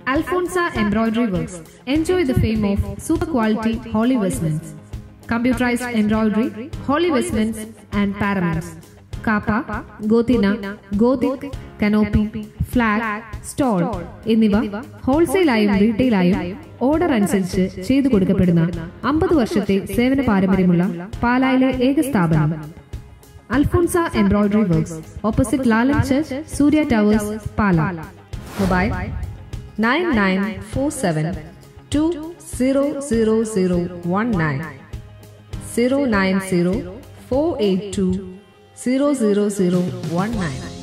Alfonsa Embroidery Works. Enjoy the fame of super quality holly vestments. Computerized embroidery, holly vestments and paraments. Cappa ഗോതിന gothic canopy flag stole എന്നിവ ഹോൾസെയിലായും റീറ്റെയിലായും order അനുസരിച്ച് ചെയ്തു കൊടുക്കപ്പെടുന്ന അമ്പത് വർഷത്തെ സേവന പാരമ്പര്യമുള്ള പാലായിലെ ഏക സ്ഥാപനം Alphonsa embroidery works opposite Lalan church Surya towers Pala mobile nine nine four seven two zero zero zero one nine zero nine zero four eight two zero zero zero one nine